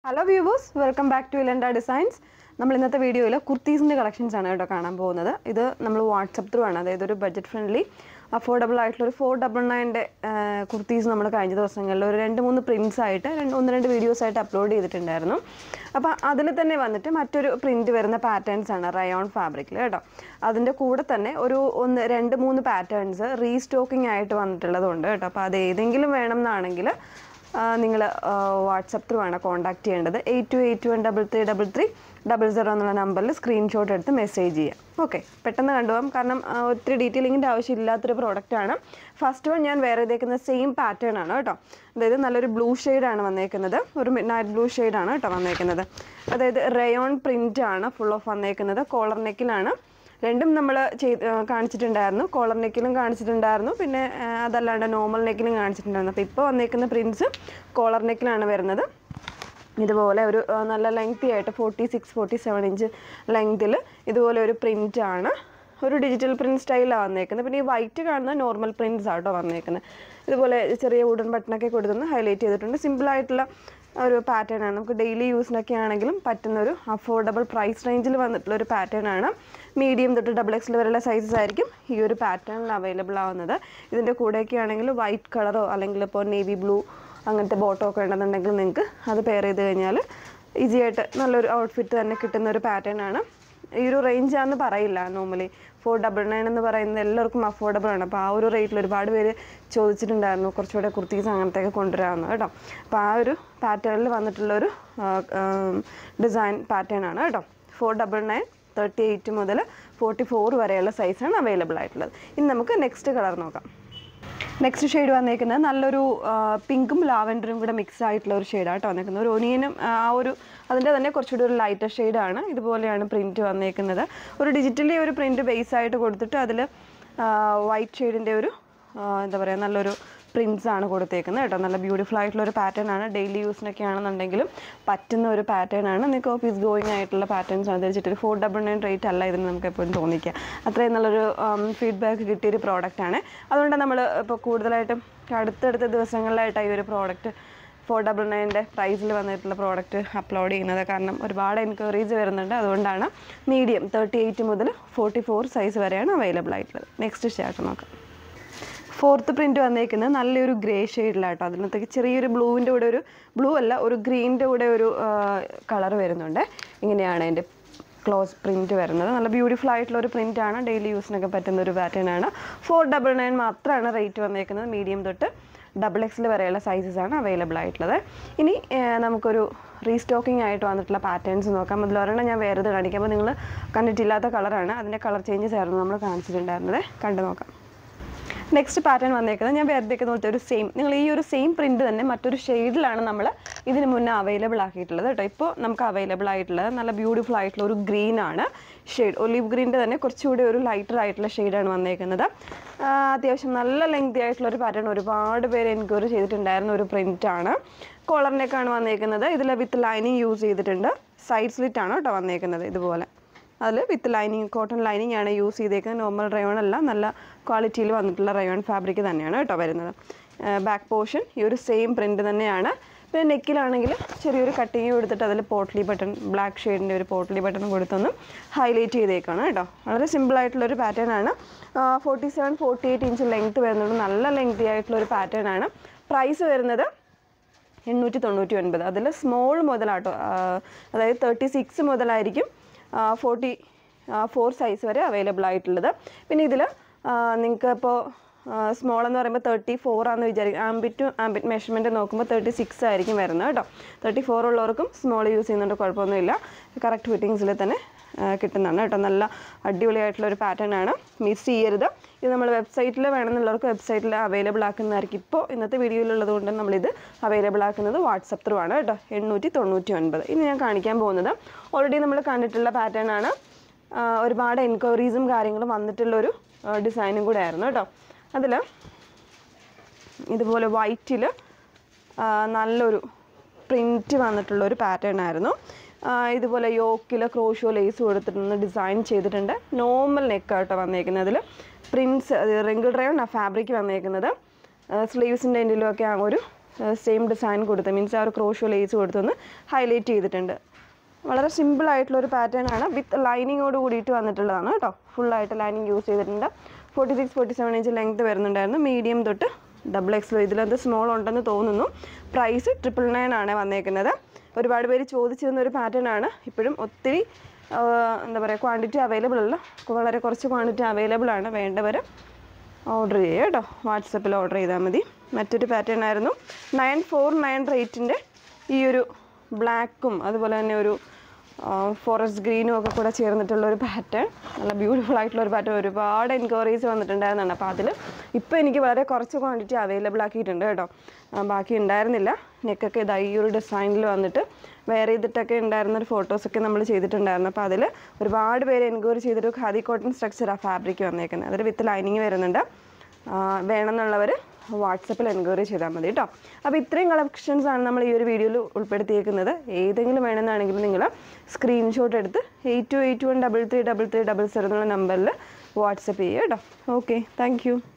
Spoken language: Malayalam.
hello viewers welcome back to ഇലൻഡ ഡിസൈൻസ് നമ്മൾ ഇന്നത്തെ വീഡിയോയിൽ കുർത്തീസിൻ്റെ കളക്ഷൻസ് ആണ് കേട്ടോ കാണാൻ പോകുന്നത് ഇത് നമ്മൾ വാട്സപ്പ് ത്രൂ ആണ് അതായത് ഒരു ബഡ്ജറ്റ് ഫ്രണ്ട്ലി അഫോർഡബിൾ ആയിട്ടുള്ള ഒരു ഫോർ ഡബിൾ നയൻ്റെ കുർത്തീസ് നമ്മൾ കഴിഞ്ഞ ദിവസങ്ങളിൽ ഒരു രണ്ട് മൂന്ന് പ്രിൻറ്റ്സ് ആയിട്ട് രണ്ട് ഒന്ന് രണ്ട് വീഡിയോസ് ആയിട്ട് അപ്ലോഡ് ചെയ്തിട്ടുണ്ടായിരുന്നു അപ്പോൾ അതിൽ തന്നെ വന്നിട്ട് മറ്റൊരു പ്രിൻറ്റ് വരുന്ന പാറ്റേൺസ് ആണ് റയോൺ ഫാബ്രിക്കിൽ കേട്ടോ അതിൻ്റെ കൂടെ തന്നെ ഒരു ഒന്ന് രണ്ട് മൂന്ന് പാറ്റേൺസ് റീസ്റ്റോക്കിംഗ് ആയിട്ട് വന്നിട്ടുള്ളതുണ്ട് കേട്ടോ അപ്പോൾ അത് ഏതെങ്കിലും വേണം എന്നാണെങ്കിൽ നിങ്ങൾ വാട്സപ്പ് ത്രൂ ആണ് കോൺടാക്ട് ചെയ്യേണ്ടത് eight two eight one double three double three double zero എന്നുള്ള നമ്പറിൽ സ്ക്രീൻഷോട്ട് എടുത്ത് മെസ്സേജ് ചെയ്യാം ഓക്കെ പെട്ടെന്ന് കണ്ടുപോകാം കാരണം ആ, ഒത്തിരി ഡീറ്റെയിലിങ്ങിൻ്റെ ആവശ്യമില്ലാത്തൊരു പ്രോഡക്റ്റാണ് ഫസ്റ്റ് വൺ ഞാൻ വേറെ ഇതേക്കുന്ന സെയിം പാറ്റേൺ ആണ് കേട്ടോ അതായത് നല്ലൊരു ബ്ലൂ ആണ് വന്നേക്കുന്നത് ഒരു മിഡ് നൈറ്റ് ബ്ലൂ ആണ് കേട്ടോ വന്നേക്കുന്നത് അതായത് റയോൺ പ്രിൻ്റ് ആണ് ഫുൾ ഓഫ് വന്നേക്കുന്നത് കോളർ നെക്കിലാണ് രണ്ടും നമ്മൾ ചെയ്ത് ആ, കാണിച്ചിട്ടുണ്ടായിരുന്നു കോളർ നെക്കിലും കാണിച്ചിട്ടുണ്ടായിരുന്നു പിന്നെ ആ, അതല്ലാണ്ട് നോർമൽ നെക്കിലും കാണിച്ചിട്ടുണ്ടായിരുന്നു അപ്പോൾ ഇപ്പോൾ വന്നേക്കുന്ന പ്രിൻസ് കോളർ നെക്കിലാണ് വരുന്നത് ഇതുപോലെ ഒരു ആ, നല്ല ലെങ്തി ആയിട്ട് forty six forty seven inch ലെങ്തിൽ ഇതുപോലെ ഒരു പ്രിൻ്റ് ആണ് ഒരു ഡിജിറ്റൽ പ്രിൻറ്റ് സ്റ്റൈലാണ് വന്നേക്കുന്നത് പിന്നെ ഈ വൈറ്റ് കാണുന്ന നോർമൽ പ്രിൻറ്റ്സ് ആട്ടോ വന്നേക്കുന്നത് ഇതുപോലെ ചെറിയ വുഡൻ ബട്ടണൊക്കെ കൊടുത്തുനിന്ന് ഹൈലൈറ്റ് ചെയ്തിട്ടുണ്ട് സിമ്പിളായിട്ടുള്ള ഒരു പാറ്റേൺ ആണ് നമുക്ക് ഡെയിലി യൂസിനൊക്കെ ആണെങ്കിലും പറ്റുന്ന ഒരു അഫോർഡബിൾ പ്രൈസ് റേഞ്ചിൽ വന്നിട്ടുള്ള ഒരു പാറ്റേൺ ആണ് മീഡിയം തൊട്ട് ഡബിൾ എക്സിൽ വരെയുള്ള സൈസസ് ആയിരിക്കും ഈ ഒരു പാറ്റേണിൽ അവൈലബിൾ ആവുന്നത് ഇതിൻ്റെ കൂടെയൊക്കെ ആണെങ്കിൽ വൈറ്റ് കളറോ അല്ലെങ്കിൽ ഇപ്പോൾ നേവി ബ്ലൂ അങ്ങനത്തെ ബോട്ടോ ഒക്കെ ഉണ്ടെന്നുണ്ടെങ്കിൽ നിങ്ങൾക്ക് അത് പെയർ ചെയ്ത് കഴിഞ്ഞാൽ ഈസി ആയിട്ട് നല്ലൊരു ഔട്ട്ഫിറ്റ് തന്നെ കിട്ടുന്ന ഒരു പാറ്റേൺ ആണ് ഈ ഒരു റേഞ്ചാന്ന് പറയില്ല നോർമലി ഫോർ ഡബിൾ നയൻ എന്ന് പറയുന്നത് എല്ലാവർക്കും അഫോർഡബിൾ ആണ് അപ്പോൾ ആ ഒരു റേറ്റിൽ ഒരുപാട് പേര് ചോദിച്ചിട്ടുണ്ടായിരുന്നു കുറച്ചുകൂടെ കുർത്തീസ് അങ്ങനത്തെയൊക്കെ കൊണ്ടുവരാമെന്ന് കേട്ടോ അപ്പോൾ ആ ഒരു പാറ്റേണിൽ വന്നിട്ടുള്ളൊരു ഡിസൈൻ പാറ്റേൺ ആണ് കേട്ടോ four double nine thirty eight മുതൽ ഫോർട്ടി ഫോർ വരെയുള്ള സൈസാണ് അവൈലബിൾ ആയിട്ടുള്ളത് ഇനി നമുക്ക് നെക്സ്റ്റ് കളർ നോക്കാം നെക്സ്റ്റ് ഷെയ്ഡ് വന്നേക്കുന്നത് നല്ലൊരു ആ, പിങ്കും ലാവൻഡറും കൂടെ മിക്സ് ആയിട്ടുള്ള ഒരു ഷെയ്ഡായിട്ട് വന്നേക്കുന്നത് ഒരു ഒനിയനും ആ ഒരു അതിൻ്റെ തന്നെ കുറച്ചുകൂടി ഒരു ലൈറ്റർ ഷെയ്ഡാണ് ഇതുപോലെയാണ് പ്രിൻറ്റ് വന്നേക്കുന്നത് ഒരു ഡിജിറ്റലി ഒരു പ്രിൻറ്റ് ബേസ് ആയിട്ട് കൊടുത്തിട്ട് അതിൽ വൈറ്റ് ഷെയ്ഡിൻ്റെ ഒരു ആ, എന്താ പറയുക നല്ലൊരു പ്രിൻസ് ആണ് കൊടുത്തേക്കുന്നത് കേട്ടോ നല്ല ബ്യൂട്ടിഫുൾ ആയിട്ടുള്ള ഒരു പാറ്റേൺ ആണ് ഡെയിലി യൂസിനൊക്കെ ആണെന്നുണ്ടെങ്കിലും പറ്റുന്ന ഒരു പാറ്റേൺ ആണ് നിങ്ങൾക്ക് ഓഫീസ് ഗോയിങ് ആയിട്ടുള്ള പാറ്റേൺസ് ആണ് ധരിച്ചിട്ട് ഒരു ഫോർ ഡബിൾ നയൻ റേറ്റ് അല്ല ഇതിന് നമുക്ക് എപ്പോഴും തോന്നിക്കുക അത്രയും നല്ലൊരു ഫീഡ്ബാക്ക് കിട്ടിയൊരു പ്രോഡക്റ്റ് ആണ് അതുകൊണ്ട് നമ്മൾ ഇപ്പോൾ കൂടുതലായിട്ടും അടുത്തടുത്ത ദിവസങ്ങളിലായിട്ടാണ് ഈ ഒരു പ്രോഡക്റ്റ് ഫോർ ഡബിൾ നയൻ്റെ പ്രൈസിൽ വന്നിട്ടുള്ള പ്രോഡക്റ്റ് അപ്ലോഡ് ചെയ്യുന്നത് കാരണം ഒരുപാട് എൻക്വയറീസ് വരുന്നുണ്ട് അതുകൊണ്ടാണ് മീഡിയം തേർട്ടി എയ്റ്റ് മുതൽ ഫോർട്ടി ഫോർ സൈസ് വരെയാണ് അവൈലബിൾ ആയിട്ടുള്ളത് നെക്സ്റ്റ് ഷാർട്ട് നോക്കാം ഫോർത്ത് പ്രിൻറ്റ് വന്നേക്കുന്നത് നല്ലൊരു ഗ്രേ ഷെയ്ഡിലാട്ടോ അതിനകത്തേക്ക് ചെറിയൊരു ബ്ലൂവിൻ്റെ കൂടെ ഒരു ബ്ലൂ അല്ല ഒരു ഗ്രീനിൻ്റെ കൂടെ ഒരു കളർ വരുന്നുണ്ട് ഇങ്ങനെയാണ് അതിൻ്റെ ക്ലോസ് പ്രിൻറ്റ് വരുന്നത് നല്ല ബ്യൂട്ടിഫുൾ ആയിട്ടുള്ള ഒരു പ്രിൻ്റ് ആണ് ഡെയിലി യൂസിനൊക്കെ പറ്റുന്ന ഒരു പാറ്റേൺ ആണ് ഫോർ ഡബിൾ നയൻ മാത്രമാണ് റേറ്റ് വന്നേക്കുന്നത് മീഡിയം തൊട്ട് ഡബിൾ എക്സിൽ വരെയുള്ള സൈസസ് ആണ് അവൈലബിൾ ആയിട്ടുള്ളത് ഇനി ഏർ, നമുക്കൊരു റീസ്റ്റോക്കിംഗ് ആയിട്ട് വന്നിട്ടുള്ള പാറ്റേൺസ് നോക്കാം അതിൽ ഒരെണ്ണം ഞാൻ വേറെ ഇത് കാണിക്കാം അപ്പോൾ നിങ്ങൾ കണ്ടിട്ടില്ലാത്ത കളറാണ് അതിൻ്റെ കളർ ചേഞ്ചസ് ആയിരുന്നു നമ്മൾ കാണിച്ചിട്ടുണ്ടായിരുന്നത് കണ്ടു നോക്കാം നെക്സ്റ്റ് പാറ്റേൺ വന്നേക്കുന്നത് ഞാൻ വെറുതെ പോലത്തെ ഒരു സെയിം നിങ്ങൾ ഈ ഒരു സെയിം പ്രിന്റ് തന്നെ മറ്റൊരു ഷെയ്ഡിലാണ് നമ്മൾ ഇതിന് മുന്നേ അവൈലബിൾ ആക്കിയിട്ടുള്ളത് കേട്ടോ ഇപ്പോൾ നമുക്ക് അവൈലബിൾ ആയിട്ടുള്ളത് നല്ല ബ്യൂട്ടിഫുൾ ആയിട്ടുള്ള ഒരു ഗ്രീൻ ആണ് ഷെയ്ഡ് ഒലിവ് ഗ്രീൻ്റെ തന്നെ കുറച്ചുകൂടി ഒരു ലൈറ്റർ ആയിട്ടുള്ള ഷെയ്ഡാണ് വന്നേക്കുന്നത് ആ, അത്യാവശ്യം നല്ല ലെങ്തി ആയിട്ടുള്ള ഒരു പാറ്റേൺ ഒരുപാട് പേര് എൻക്വയറി ചെയ്തിട്ടുണ്ടായിരുന്ന ഒരു പ്രിന്റ് ആണ് കോളറിനൊക്കെയാണ് വന്നേക്കുന്നത് ഇതിൽ വിത്ത് ലൈനിങ് യൂസ് ചെയ്തിട്ടുണ്ട് സൈഡ് സ്ലിറ്റ് ആണ് കേട്ടോ വന്നേക്കുന്നത് ഇതുപോലെ അതിൽ വിത്ത് ലൈനിങ് കോട്ടൺ ലൈനിങ് ആണ് യൂസ് ചെയ്തേക്കുന്നത് നോർമൽ റയോൺ അല്ല നല്ല ക്വാളിറ്റിയിൽ വന്നിട്ടുള്ള റയോൺ ഫാബ്രിക് തന്നെയാണ് കേട്ടോ വരുന്നത് ബാക്ക് പോർഷൻ ഈ ഒരു സെയിം പ്രിൻ്റ് തന്നെയാണ് പിന്നെ നെക്കിലാണെങ്കിൽ ചെറിയൊരു കട്ടിങ് കൊടുത്തിട്ട് അതിൽ പോട്ട്ലി ബട്ടൺ ബ്ലാക്ക് ഷെയ്ഡിൻ്റെ ഒരു പോട്ട്ലി ബട്ടൺ കൊടുത്തൊന്ന് ഹൈലൈറ്റ് ചെയ്തേക്കാണ് കേട്ടോ വളരെ സിമ്പിൾ ആയിട്ടുള്ളൊരു പാറ്റേൺ ആണ് forty seven forty eight inch length വരുന്നത് നല്ല ലെങ്തി ആയിട്ടുള്ള ഒരു പാറ്റേൺ ആണ് പ്രൈസ് വരുന്നത് എണ്ണൂറ്റി തൊണ്ണൂറ്റി ഒൻപത് അതിൽ സ്മോൾ മുതലാട്ടോ ആ, അതായത് തേർട്ടി സിക്സ് മുതലായിരിക്കും ഫോർട്ടി ഫോർ സൈസ് വരെ അവൈലബിൾ ആയിട്ടുള്ളത് പിന്നെ ഇതിൽ നിങ്ങൾക്ക് ഇപ്പോൾ സ്മോൾ എന്ന് പറയുമ്പോൾ തേർട്ടി ഫോർ ആണെന്ന് വിചാരിക്കും ആംബിറ്റ് ടു ആംബിറ്റ് മെഷർമെൻറ്റ് നോക്കുമ്പോൾ തേർട്ടി സിക്സ് ആയിരിക്കും വരുന്നത് കേട്ടോ തേർട്ടി ഫോർ ഉള്ളവർക്കും സ്മോൾ യൂസ് ചെയ്യുന്നുണ്ട് കുഴപ്പമൊന്നുമില്ല കറക്റ്റ് ഫിറ്റിങ്സിൽ തന്നെ ആ, കിട്ടുന്നതാണ് കേട്ടോ നല്ല അടിപൊളിയായിട്ടുള്ള ഒരു പാറ്റേൺ ആണ് മിസ് ചെയ്യരുത് ഇത് നമ്മൾ വെബ്സൈറ്റിൽ വേണമെന്നുള്ളവർക്ക് വെബ്സൈറ്റിൽ അവൈലബിൾ ആക്കുന്നതായിരിക്കും ഇപ്പോൾ ഇന്നത്തെ വീഡിയോയിലുള്ളത് കൊണ്ട് നമ്മളിത് അവൈലബിൾ ആക്കുന്നത് വാട്സപ്പ് ത്രൂ ആണ് കേട്ടോ എണ്ണൂറ്റി തൊണ്ണൂറ്റി ഒൻപത് ഇനി ഞാൻ കാണിക്കാൻ പോകുന്നത് ഓൾറെഡി നമ്മൾ കണ്ടിട്ടുള്ള പാറ്റേൺ ആണ് ആ, ഒരുപാട് എൻക്വയറീസും കാര്യങ്ങളും വന്നിട്ടുള്ളൊരു ഡിസൈനും കൂടെ ആയിരുന്നു കേട്ടോ അതിൽ ഇതുപോലെ വൈറ്റിൽ നല്ലൊരു പ്രിൻറ്റ് വന്നിട്ടുള്ള ഒരു പാറ്റേൺ ആയിരുന്നു ആ, ഇതുപോലെ യോക്കിൽ ക്രോഷോ ലേസ് കൊടുത്തിട്ടൊന്ന് ഡിസൈൻ ചെയ്തിട്ടുണ്ട് നോർമൽ നെക്കാട്ടോ വന്നേക്കുന്നത് അതിൽ പ്രിൻസ് റിങ്കിൾ ഡ്രൈവൺ ആ ഫാബ്രിക് വന്നേക്കുന്നത് സ്ലീവ്സിൻ്റെ എൻഡിലും ഒക്കെ ആ ഒരു സെയിം ഡിസൈൻ കൊടുത്ത് മീൻസ് ആ ഒരു ക്രോഷോ ലേസ് കൊടുത്തൊന്ന് ഹൈലൈറ്റ് ചെയ്തിട്ടുണ്ട് വളരെ സിമ്പിൾ ആയിട്ടുള്ള ഒരു പാറ്റേൺ ആണ് വിത്ത് ലൈനിങ്ങോട് കൂടിയിട്ട് വന്നിട്ടുള്ളതാണ് കേട്ടോ ഫുള്ളായിട്ട് ലൈനിങ് യൂസ് ചെയ്തിട്ടുണ്ട് forty six forty seven inch length വരുന്നുണ്ടായിരുന്നു മീഡിയം തൊട്ട് ഡബിൾ എക്സ് ഇതിലെന്ത് സ്മോൾ ഉണ്ടെന്ന് തോന്നുന്നു പ്രൈസ് ട്രിപ്പിൾ നയൻ ആണ് വന്നേക്കുന്നത് ഒരുപാട് പേര് ചോദിച്ചിരുന്ന ഒരു പാറ്റേൺ ആണ് ഇപ്പോഴും ഒത്തിരി ആ, എന്താ പറയുക ക്വാണ്ടിറ്റി അവൈലബിൾ അല്ല വളരെ കുറച്ച് ക്വാണ്ടിറ്റി അവൈലബിൾ ആണ് വേണ്ടവർ ഓർഡർ ചെയ്യുക കേട്ടോ വാട്സപ്പിൽ ഓർഡർ ചെയ്താൽ മതി മറ്റൊരു പാറ്റേൺ ആയിരുന്നു നയൻ ഫോർ നയൻ റേറ്റിൻ്റെ ഈ ഒരു ബ്ലാക്കും അതുപോലെ തന്നെ ഒരു ഫോറസ്റ്റ് ഗ്രീനും ഒക്കെ കൂടെ ചേർന്നിട്ടുള്ള ഒരു പാറ്റേൺ നല്ല ബ്യൂട്ടിഫുൾ ആയിട്ടുള്ള ഒരു പാറ്റേൺ ഒരുപാട് എൻക്വയറീസ് വന്നിട്ടുണ്ടായിരുന്നാണ് അപ്പോൾ അതിൽ ഇപ്പോൾ എനിക്ക് വളരെ കുറച്ച് ക്വാണ്ടിറ്റി അവൈലബിൾ ആക്കിയിട്ടുണ്ട് കേട്ടോ ആ, ബാക്കി ഉണ്ടായിരുന്നില്ല നെക്കൊക്കെ ഇതാ ഈ ഒരു ഡിസൈനിൽ വന്നിട്ട് വെയർ ചെയ്തിട്ടൊക്കെ ഉണ്ടായിരുന്ന ഒരു ഫോട്ടോസൊക്കെ നമ്മൾ ചെയ്തിട്ടുണ്ടായിരുന്നു അപ്പോൾ അതിൽ ഒരുപാട് പേര് എൻക്വയറി ചെയ്തൊരു ഖാദി കോട്ടൺ സ്ട്രക്ചർ ആ ഫാബ്രിക് വന്നേക്കുന്നത് അതിൽ വിത്ത് ലൈനിങ് വരുന്നുണ്ട് ആ, വേണമെന്നുള്ളവർ വാട്സപ്പിൽ എൻക്വയറി ചെയ്താൽ മതി കേട്ടോ അപ്പോൾ ഇത്രയും കളക്ഷൻസ് ആണ് നമ്മൾ ഈ ഒരു വീഡിയോയിൽ ഉൾപ്പെടുത്തിയേക്കുന്നത് ഏതെങ്കിലും വേണമെന്നാണെങ്കിലും നിങ്ങൾ സ്ക്രീൻഷോട്ട് എടുത്ത് eight two eight one double three double three double zero എന്നുള്ള നമ്പറിൽ വാട്സപ്പ് ചെയ്യുക കേട്ടോ ഓക്കെ താങ്ക് യു